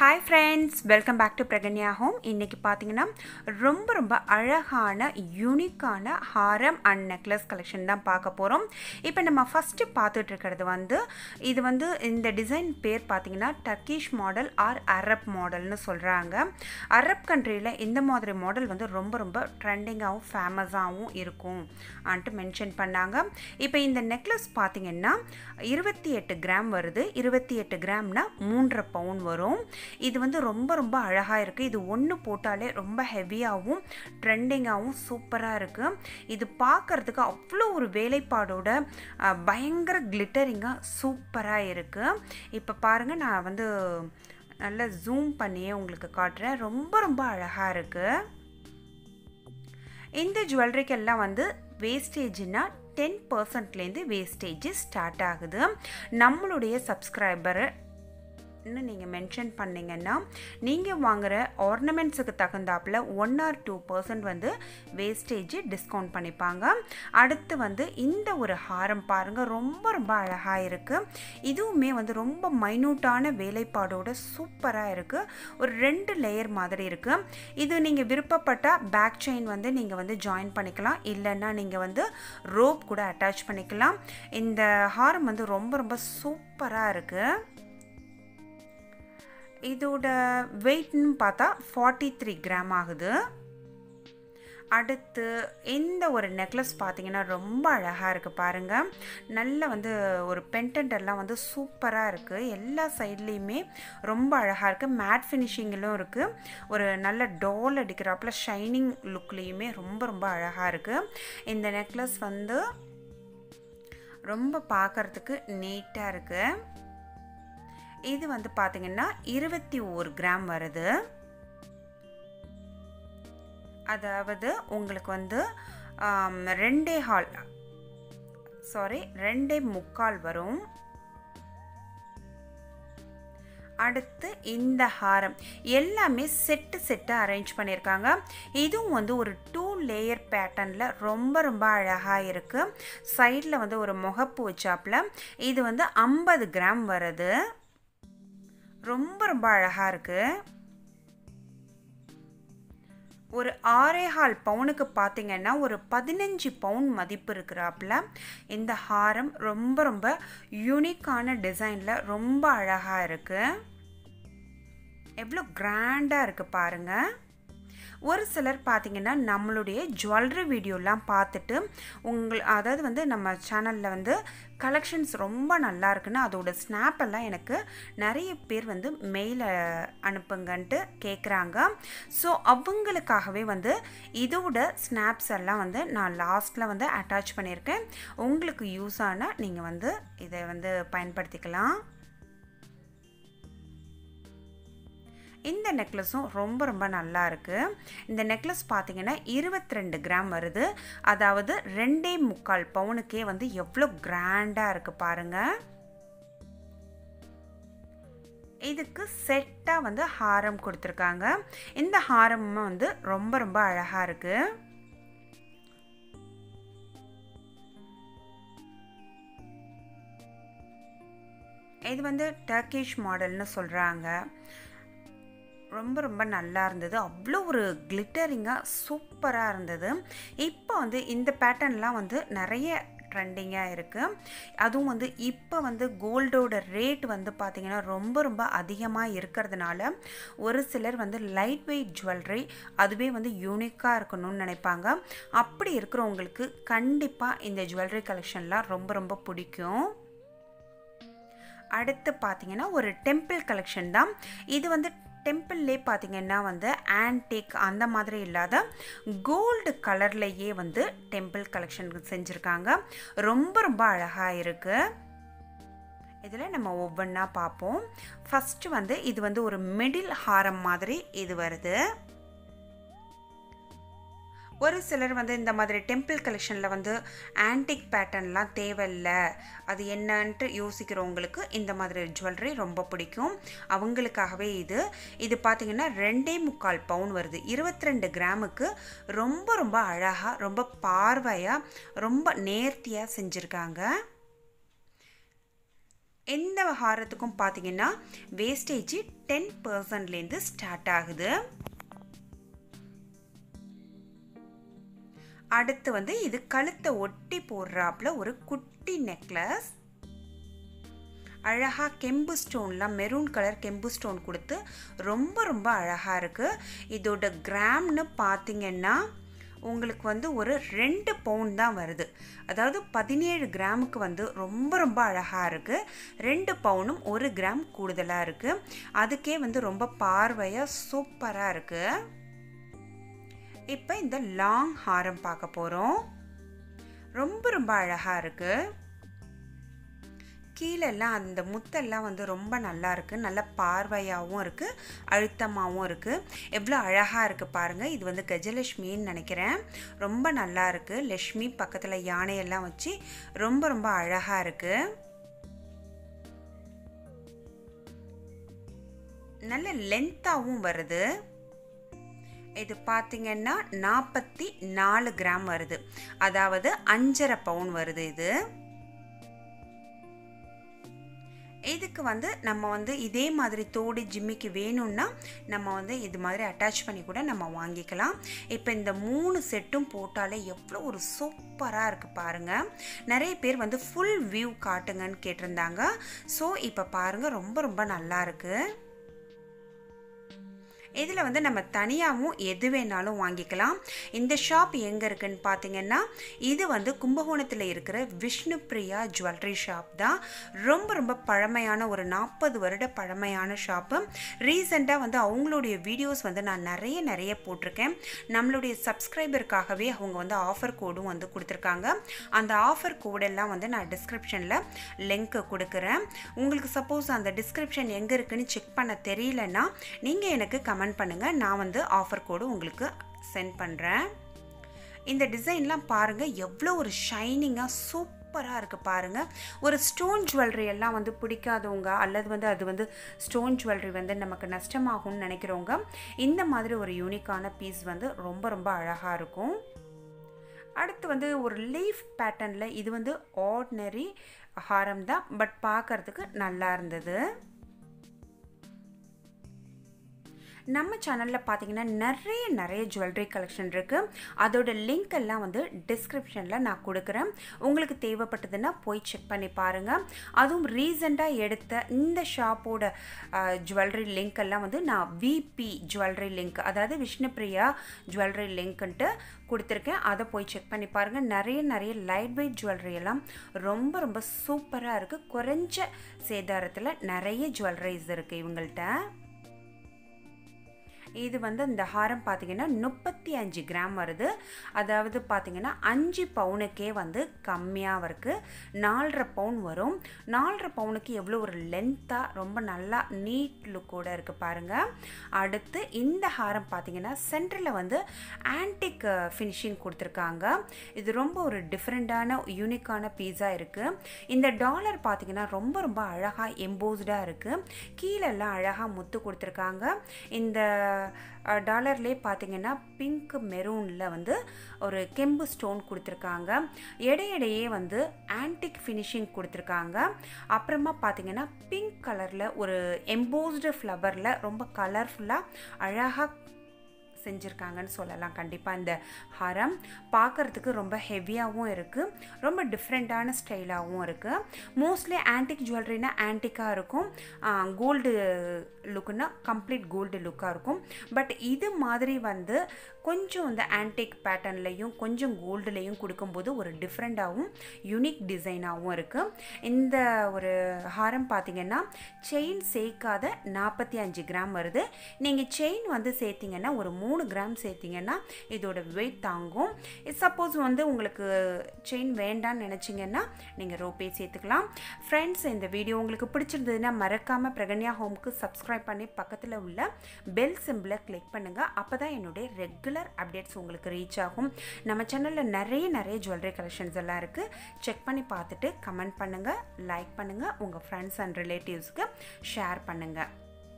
hi friends welcome back to Pragnya home இன்றைக்கி பார்த்தீங்கன்னா ரொம்ப ரொம்ப அழகான யூனிக்கான ஹாரம் அண்ட் நெக்லஸ் கலெக்ஷன் தான் பார்க்க போகிறோம் இப்போ நம்ம ஃபஸ்ட்டு பார்த்துட்டு இருக்கிறது வந்து இது வந்து இந்த டிசைன் பேர் பார்த்தீங்கன்னா டர்க்கிஷ் மாடல் ஆர் அரப் மாடல்னு சொல்கிறாங்க அரப் கண்ட்ரியில் இந்த மாதிரி மாடல் வந்து ரொம்ப ரொம்ப ட்ரெண்டிங்காகவும் ஃபேமஸாகவும் இருக்கும் ஆன்ட்டு மென்ஷன் பண்ணாங்க இப்போ இந்த நெக்லஸ் பார்த்தீங்கன்னா இருபத்தி எட்டு கிராம் வருது இருபத்தி எட்டு கிராம்னா மூன்றரை பவுன் வரும் இது வந்து ரொம்ப ரொம்ப அழகாக இருக்குது இது ஒன்று போட்டாலே ரொம்ப ஹெவியாகவும் ட்ரெண்டிங்காகவும் சூப்பராக இருக்குது இது பார்க்குறதுக்கு அவ்வளோ ஒரு வேலைப்பாடோட அஹ், பயங்கர கிளிட்டரிங்காக சூப்பராக இருக்குது இப்போ பாருங்கள் நான் வந்து நல்லா ஜூம் பண்ணியே உங்களுக்கு காட்டுறேன் ரொம்ப ரொம்ப அழகாக இருக்குது இந்த ஜுவல்லரிக்கெல்லாம் வந்து வேஸ்டேஜ்னா டென் பர்சன்ட்லேருந்து வேஸ்டேஜ் ஸ்டார்ட் ஆகுது நம்மளுடைய சப்ஸ்கிரைபர் இன்னும் நீங்கள் மென்ஷன் பண்ணிங்கன்னா நீங்கள் வாங்குகிற ஆர்னமெண்ட்ஸுக்கு தகுந்தாப்பில் ஒன் ஆர் டூ பர்சன்ட் வந்து வேஸ்டேஜ் டிஸ்கவுண்ட் பண்ணிப்பாங்க அடுத்து வந்து இந்த ஒரு ஹாரம் பாருங்கள் ரொம்ப ரொம்ப அழகாக இருக்குது இதுவுமே வந்து ரொம்ப மைனூட்டான வேலைப்பாடோட சூப்பராக இருக்குது ஒரு ரெண்டு லேயர் மாதிரி இருக்குது இது நீங்கள் விருப்பப்பட்டால் பேக் செயின் வந்து நீங்கள் வந்து ஜாயின் பண்ணிக்கலாம் இல்லைன்னா நீங்கள் வந்து ரோப் கூட அட்டாச் பண்ணிக்கலாம் இந்த ஹாரம் வந்து ரொம்ப ரொம்ப சூப்பராக இருக்குது இதோட வெயிட்னு பார்த்தா ஃபார்ட்டி த்ரீ கிராம் ஆகுது அடுத்து இந்த ஒரு நெக்லஸ் பார்த்தீங்கன்னா ரொம்ப அழகாக இருக்குது பாருங்கள் நல்ல வந்து ஒரு பென்டென்ட் எல்லாம் வந்து சூப்பராக இருக்குது எல்லா சைட்லேயுமே ரொம்ப அழகாக இருக்குது மேட் ஃபினிஷிங்கிலும் இருக்குது ஒரு நல்ல டோல் அடிக்கிறாப்புல ஷைனிங் லுக்லேயுமே ரொம்ப ரொம்ப அழகாக இருக்குது இந்த நெக்லஸ் வந்து ரொம்ப பார்க்குறதுக்கு நீட்டாக இருக்குது இது வந்து பார்த்தீங்கன்னா இருபத்தி ஒரு கிராம் வருது அதாவது உங்களுக்கு வந்து ஆம், ரெண்டே ஹால் சாரி ரெண்டே முக்கால் வரும் அடுத்து இந்த ஹாரம் எல்லாமே செட்டு செட்டாக அரேஞ்ச் பண்ணியிருக்காங்க இதுவும் வந்து ஒரு டூ லேயர் பேட்டர்னில் ரொம்ப ரொம்ப அழகாக இருக்குது சைடில் வந்து ஒரு முகப்பு வச்சாப்புல இது வந்து ஐம்பது கிராம் வருது ரொம்ப ரொம்ப அழகாக இருக்குது ஒரு ஆறே ஹால் பவுனுக்கு பார்த்தீங்கன்னா ஒரு பதினஞ்சு பவுன் மதிப்பு இருக்கிறாப்புல இந்த ஹாரம் ரொம்ப ரொம்ப யூனிக்கான டிசைனில் ரொம்ப அழகாக இருக்குது எவ்வளோ கிராண்டாக இருக்குது பாருங்கள் ஒரு சிலர் பார்த்தீங்கன்னா நம்மளுடைய ஜுவல்லரி வீடியோலாம் பார்த்துட்டு உங்கள் அதாவது வந்து நம்ம சேனலில் வந்து கலெக்ஷன்ஸ் ரொம்ப நல்லா இருக்குன்னு அதோட ஸ்னாப் எல்லாம் எனக்கு நிறைய பேர் வந்து மெயில் அனுப்புங்கன்ட்டு கேட்குறாங்க ஸோ அவங்களுக்காகவே வந்து இதோட ஸ்னாப்ஸ் எல்லாம் வந்து நான் லாஸ்ட்டில் வந்து அட்டாச் பண்ணியிருக்கேன் உங்களுக்கு யூஸ் ஆனால் நீங்கள் வந்து இதை வந்து பயன்படுத்திக்கலாம் இந்த நெக்லஸும் ரொம்ப ரொம்ப நல்லா இருக்குது இந்த நெக்லஸ் பார்த்தீங்கன்னா இருபத்தி ரெண்டு கிராம் வருது அதாவது ரெண்டே முக்கால் பவுனுக்கே வந்து எவ்வளோ கிராண்டாக இருக்குது பாருங்கள் இதுக்கு செட்டாக வந்து ஹாரம் கொடுத்துருக்காங்க இந்த ஹாரமும் வந்து ரொம்ப ரொம்ப அழகாக இருக்குது இது வந்து டர்க்கிஷ் மாடல்னு சொல்கிறாங்க ரொம்ப ரொம்ப நல்லா இருந்தது அவ்வளோ ஒரு கிளிட்டரிங்காக சூப்பராக இருந்தது இப்போ வந்து இந்த பேட்டர்ன்லாம் வந்து நிறைய ட்ரெண்டிங்காக இருக்குது அதுவும் வந்து இப்போ வந்து கோல்டோட ரேட் வந்து பார்த்திங்கன்னா ரொம்ப ரொம்ப அதிகமாக இருக்கிறதுனால ஒரு சிலர் வந்து லைட் வெயிட் ஜுவல்லரி அதுவே வந்து யூனிக்காக இருக்கணும்னு நினைப்பாங்க அப்படி இருக்கிறவங்களுக்கு கண்டிப்பாக இந்த ஜுவல்லரி கலெக்ஷன்லாம் ரொம்ப ரொம்ப பிடிக்கும் அடுத்து பார்த்தீங்கன்னா ஒரு டெம்பிள் கலெக்ஷன் தான் இது வந்து டெம்பிள்லே பார்த்தீங்கன்னா வந்து ஆன்டிக் அந்த மாதிரி இல்லாத கோல்டு கலர்லேயே வந்து டெம்பிள் கலெக்ஷன் செஞ்சுருக்காங்க ரொம்ப ரொம்ப அழகாக இருக்குது இதில் நம்ம ஒவ்வொன்றா பார்ப்போம் ஃபஸ்ட்டு வந்து இது வந்து ஒரு மிடில் ஹாரம் மாதிரி இது வருது ஒரு சிலர் வந்து இந்த மாதிரி டெம்பிள் கலெக்ஷனில் வந்து ஆன்டிக் பேட்டர்ன்லாம் தேவையில்லை அது என்னன்ட்டு யோசிக்கிறவங்களுக்கு இந்த மாதிரி ஜுவல்லரி ரொம்ப பிடிக்கும் அவங்களுக்காகவே இது இது பார்த்திங்கன்னா ரெண்டே முக்கால் பவுன் வருது இருபத்தி ரெண்டு கிராமுக்கு ரொம்ப ரொம்ப அழகாக ரொம்ப பார்வையாக ரொம்ப நேர்த்தியாக செஞ்சுருக்காங்க எந்த ஹாரத்துக்கும் பார்த்தீங்கன்னா வேஸ்டேஜ் டென் பர்சன்ட்லேருந்து ஸ்டார்ட் ஆகுது அடுத்து வந்து இது கழுத்தை ஒட்டி போடுறாப்புல ஒரு குட்டி நெக்லஸ் அழகாக கெம்பு ஸ்டோன்லாம் மெரூன் கலர் கெம்பு ஸ்டோன் கொடுத்து ரொம்ப ரொம்ப அழகாக இருக்குது இதோட கிராம்னு பார்த்தீங்கன்னா உங்களுக்கு வந்து ஒரு ரெண்டு பவுண்ட் தான் வருது அதாவது பதினேழு கிராமுக்கு வந்து ரொம்ப ரொம்ப அழகாக இருக்குது ரெண்டு பவுனும் ஒரு கிராம் கூடுதலாக இருக்குது அதுக்கே வந்து ரொம்ப பார்வையாக சூப்பராக இருக்குது இப்போ இந்த லாங் ஹாரம் பார்க்க போகிறோம் ரொம்ப ரொம்ப அழகாக இருக்குது கீழெல்லாம் அந்த முத்தெல்லாம் வந்து ரொம்ப நல்லா இருக்குது நல்ல பார்வையாகவும் இருக்குது அழுத்தமாகவும் இருக்குது எவ்வளோ அழகாக இருக்குது பாருங்கள் இது வந்து கஜலட்சுமின்னு நினைக்கிறேன் ரொம்ப நல்லா இருக்குது லக்ஷ்மி பக்கத்தில் யானையெல்லாம் வச்சு ரொம்ப ரொம்ப அழகாக இருக்குது நல்ல லென்த்தாகவும் வருது இது பார்த்தீங்கன்னா நாற்பத்தி நாலு கிராம் வருது அதாவது அஞ்சரை பவுன் வருது இது இதுக்கு வந்து நம்ம வந்து இதே மாதிரி தோடு ஜிம்மிக்கு வேணும்னா நம்ம வந்து இது மாதிரி அட்டாச் பண்ணி கூட நம்ம வாங்கிக்கலாம் இப்போ இந்த மூணு செட்டும் போட்டாலே எவ்வளோ ஒரு சூப்பராக இருக்குது பாருங்கள் நிறைய பேர் வந்து ஃபுல் வியூ காட்டுங்கன்னு கேட்டிருந்தாங்க ஸோ இப்போ பாருங்கள் ரொம்ப ரொம்ப நல்லா இருக்குது இதில் வந்து நம்ம தனியாகவும் எது வேணாலும் வாங்கிக்கலாம் இந்த ஷாப் எங்கே இருக்குன்னு பார்த்தீங்கன்னா இது வந்து கும்பகோணத்தில் இருக்கிற விஷ்ணு பிரியா ஜுவல்லரி ஷாப் தான் ரொம்ப ரொம்ப பழமையான ஒரு நாற்பது வருட பழமையான ஷாப்பு ரீசெண்டாக வந்து அவங்களுடைய வீடியோஸ் வந்து நான் நிறைய நிறைய போட்டிருக்கேன் நம்மளுடைய சப்ஸ்கிரைபருக்காகவே அவங்க வந்து ஆஃபர் கோடும் வந்து கொடுத்துருக்காங்க அந்த ஆஃபர் கோடெல்லாம் வந்து நான் டிஸ்கிரிப்ஷனில் லிங்க் கொடுக்குறேன் உங்களுக்கு சப்போஸ் அந்த டிஸ்கிரிப்ஷன் எங்கே இருக்குன்னு செக் பண்ண தெரியலன்னா நீங்கள் எனக்கு கமெண்ட் பண்ணுங்கள் நான் வந்து ஆஃபர் கோடு உங்களுக்கு சென்ட் பண்ணுறேன் இந்த டிசைன்லாம் பாருங்கள் எவ்வளோ ஒரு ஷைனிங்காக சூப்பராக இருக்குது பாருங்கள் ஒரு ஸ்டோன் ஜுவல்லரி எல்லாம் வந்து பிடிக்காதவங்க அல்லது வந்து அது வந்து ஸ்டோன் ஜுவல்லரி வந்து நமக்கு நஷ்டமாகும்னு நினைக்கிறவங்க இந்த மாதிரி ஒரு யூனிக்கான பீஸ் வந்து ரொம்ப ரொம்ப அழகாக இருக்கும் அடுத்து வந்து ஒரு லீஃப் பேட்டர்னில் இது வந்து ஆர்டினரி ஹாரம் தான் பட் பார்க்குறதுக்கு நல்லா இருந்தது நம்ம சேனலில் பார்த்தீங்கன்னா நிறைய நிறைய ஜுவல்லரி கலெக்ஷன் இருக்குது அதோட லிங்க் எல்லாம் வந்து டிஸ்கிரிப்ஷனில் நான் கொடுக்குறேன் உங்களுக்கு தேவைப்பட்டதுன்னா போய் செக் பண்ணி பாருங்கள் அதுவும் ரீசெண்டாக எடுத்த இந்த ஷாப்போட ஜுவல்லரி லிங்க் எல்லாம் வந்து நான் விபி ஜுவல்லரி லிங்க் அதாவது விஷ்ணுபிரியா ஜுவல்லரி லிங்க்குன்ட்டு கொடுத்துருக்கேன் அதை போய் செக் பண்ணி பாருங்கள் நிறைய நிறைய லைட் வெயிட் ஜுவல்லரி எல்லாம் ரொம்ப ரொம்ப சூப்பராக இருக்குது குறைஞ்ச சேதாரத்தில் நிறைய ஜுவல்லரிஸ் இருக்குது இவங்கள்ட்ட இது வந்து இந்த ஹாரம் பார்த்தீங்கன்னா முப்பத்தி அஞ்சு கிராம் வருது அதாவது பார்த்தீங்கன்னா அஞ்சு பவுனுக்கே வந்து கம்மியாக இருக்குது நாலரை பவுன் வரும் நாலரை பவுனுக்கு எவ்வளோ ஒரு லென்த்தாக ரொம்ப நல்லா நீட் லுக்கோட இருக்குது பாருங்கள் அடுத்து இந்த ஹாரம் பார்த்தீங்கன்னா சென்டரில் வந்து ஆன்டிக் ஃபினிஷிங் கொடுத்துருக்காங்க இது ரொம்ப ஒரு டிஃப்ரெண்ட்டான யூனிக்கான பீஸாக இருக்குது இந்த டாலர் பார்த்தீங்கன்னா ரொம்ப ரொம்ப அழகாக எம்போஸ்டாக இருக்குது கீழெல்லாம் அழகாக முத்து கொடுத்துருக்காங்க இந்த டாலர்லேயே பார்த்தீங்கன்னா பிங்க் மெரூனில் வந்து ஒரு கெம்பு ஸ்டோன் கொடுத்துருக்காங்க இடையிடையே வந்து ஆன்டிக் ஃபினிஷிங் கொடுத்துருக்காங்க அப்புறமா பார்த்தீங்கன்னா பிங்க் கலரில் ஒரு எம்போஸ்டு ஃப்ளவரில் ரொம்ப கலர்ஃபுல்லாக அழகாக செஞ்சுருக்காங்கன்னு சொல்லலாம் கண்டிப்பாக இந்த ஹாரம் பார்க்குறதுக்கு ரொம்ப ஹெவியாகவும் இருக்குது ரொம்ப டிஃப்ரெண்ட்டான ஸ்டைலாகவும் இருக்குது மோஸ்ட்லி ஆன்டிக் ஜுவல்லரினா ஆன்டிக்காக இருக்கும் கோல்டு லுக்குன்னா கம்ப்ளீட் கோல்டு லுக்காக இருக்கும் பட் இது மாதிரி வந்து கொஞ்சம் இந்த ஆன்டிக் பேட்டர்ன்லையும் கொஞ்சம் கோல்டுலேயும் கொடுக்கும்போது ஒரு டிஃப்ரெண்ட்டாகவும் யூனிக் டிசைனாகவும் இருக்குது இந்த ஒரு ஹாரம் பார்த்திங்கன்னா செயின் சேர்க்காத நாற்பத்தி அஞ்சு கிராம் வருது நீங்கள் செயின் வந்து சேர்த்திங்கன்னா ஒரு மூணு கிராம் சேர்த்திங்கன்னா இதோட வெயிட் தாங்கும் சப்போஸ் வந்து உங்களுக்கு செயின் வேண்டான்னு நினச்சிங்கன்னா நீங்கள் ரோப்பே சேர்த்துக்கலாம் ஃப்ரெண்ட்ஸ் இந்த வீடியோ உங்களுக்கு பிடிச்சிருந்ததுன்னா மறக்காமல் பிரகன்யா ஹோம்க்கு சப்ஸ்கிரைப் பண்ணி பக்கத்தில் உள்ள பெல் சிம்பிளை கிளிக் பண்ணுங்கள் அப்போ தான் என்னுடைய ரெகுலர் அப்டேட்ஸ் உங்களுக்கு ரீச் ஆகும் நம்ம சேனலில் நிறைய நிறைய ஜுவல்லரி கலெக்ஷன்ஸ் எல்லாம் இருக்குது செக் பண்ணி பார்த்துட்டு கமெண்ட் பண்ணுங்கள் லைக் பண்ணுங்கள் உங்கள் ஃப்ரெண்ட்ஸ் அண்ட் ரிலேட்டிவ்ஸ்க்கு ஷேர் பண்ணுங்கள்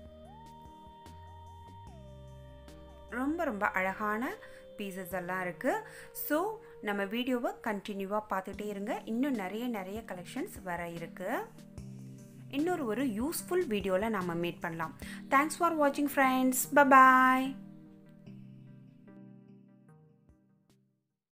ரொம்ப ரொம்ப அழகான பீசஸ் எல்லாம் இருக்குது ஸோ நம்ம வீடியோவை கண்டினியூவாக பார்த்துட்டே இருங்க இன்னும் நிறைய நிறைய கலெக்ஷன்ஸ் வர இருக்குது இன்னொரு ஒரு யூஸ்ஃபுல் வீடியோவில் நாம் மீட் பண்ணலாம் தேங்க்ஸ் ஃபார் வாட்சிங் ஃப்ரெண்ட்ஸ் பபாய்